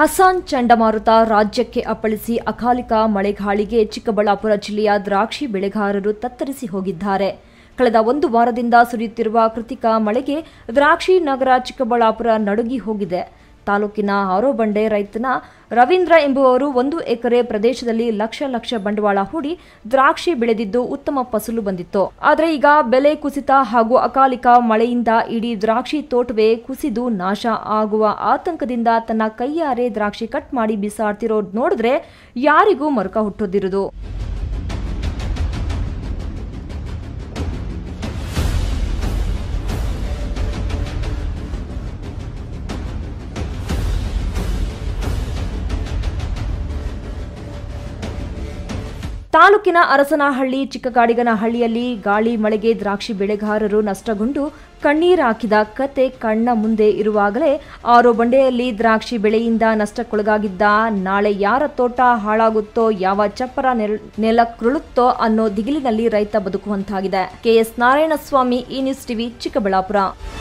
ಹಸಾನ್ ಚಂಡಮಾರುತ ರಾಜ್ಯಕ್ಕೆ ಅಪ್ಪಳಿಸಿ ಅಕಾಲಿಕ ಮಳೆಗಾಳಿಗೆ ಚಿಕ್ಕಬಳ್ಳಾಪುರ ಜಿಲ್ಲೆಯ ದ್ರಾಕ್ಷಿ ಬೆಳೆಗಾರರು ತತ್ತರಿಸಿ ಹೋಗಿದ್ದಾರೆ ಕಳೆದ ಒಂದು ವಾರದಿಂದ ಸುರಿಯುತ್ತಿರುವ ಕೃತಿಕ ಮಳೆಗೆ ದ್ರಾಕ್ಷಿ ನಗರ ಚಿಕ್ಕಬಳ್ಳಾಪುರ ನಡುಗಿ ಹೋಗಿದೆ ತಾಲೂಕಿನ ಆರೋಬಂಡೆ ರೈತನ ರವೀಂದ್ರ ಎಂಬುವವರು ಒಂದು ಎಕರೆ ಪ್ರದೇಶದಲ್ಲಿ ಲಕ್ಷ ಲಕ್ಷ ಬಂಡವಾಳ ಹೂಡಿ ದ್ರಾಕ್ಷಿ ಬೆಳೆದಿದ್ದು ಉತ್ತಮ ಫಸಲು ಬಂದಿತ್ತು ಆದರೆ ಈಗ ಬೆಲೆ ಕುಸಿತ ಹಾಗೂ ಅಕಾಲಿಕ ಮಳೆಯಿಂದ ಇಡೀ ದ್ರಾಕ್ಷಿ ತೋಟವೇ ಕುಸಿದು ನಾಶ ಆಗುವ ಆತಂಕದಿಂದ ತನ್ನ ಕೈಯಾರೆ ದ್ರಾಕ್ಷಿ ಕಟ್ ಮಾಡಿ ಬಿಸಾಡ್ತಿರೋದ್ ನೋಡಿದ್ರೆ ಯಾರಿಗೂ ಮರುಕ ಹುಟ್ಟೋದಿರುದು ತಾಲೂಕಿನ ಅರಸನಹಳ್ಳಿ ಚಿಕ್ಕಗಾಡಿಗನಹಳ್ಳಿಯಲ್ಲಿ ಗಾಳಿ ಮಳೆಗೆ ದ್ರಾಕ್ಷಿ ಬೆಳೆಗಾರರು ನಷ್ಟಗೊಂಡು ಕಣ್ಣೀರು ಹಾಕಿದ ಕತೆ ಕಣ್ಣ ಮುಂದೆ ಇರುವಾಗಲೇ ಆರೋ ಬಂಡೆಯಲ್ಲಿ ದ್ರಾಕ್ಷಿ ಬೆಳೆಯಿಂದ ನಷ್ಟಕ್ಕೊಳಗಾಗಿದ್ದ ನಾಳೆ ಯಾರ ತೋಟ ಹಾಳಾಗುತ್ತೋ ಯಾವ ಚಪ್ಪರ ನೆಲ್- ನೆಲಕ್ಕುರುಳುತ್ತೋ ಅನ್ನೋ ದಿಗಿಲಿನಲ್ಲಿ ರೈತ ಬದುಕುವಂತಾಗಿದೆ ಕೆಎಸ್ ನಾರಾಯಣಸ್ವಾಮಿ ಈ ನ್ಯೂಸ್ ಟಿವಿ ಚಿಕ್ಕಬಳ್ಳಾಪುರ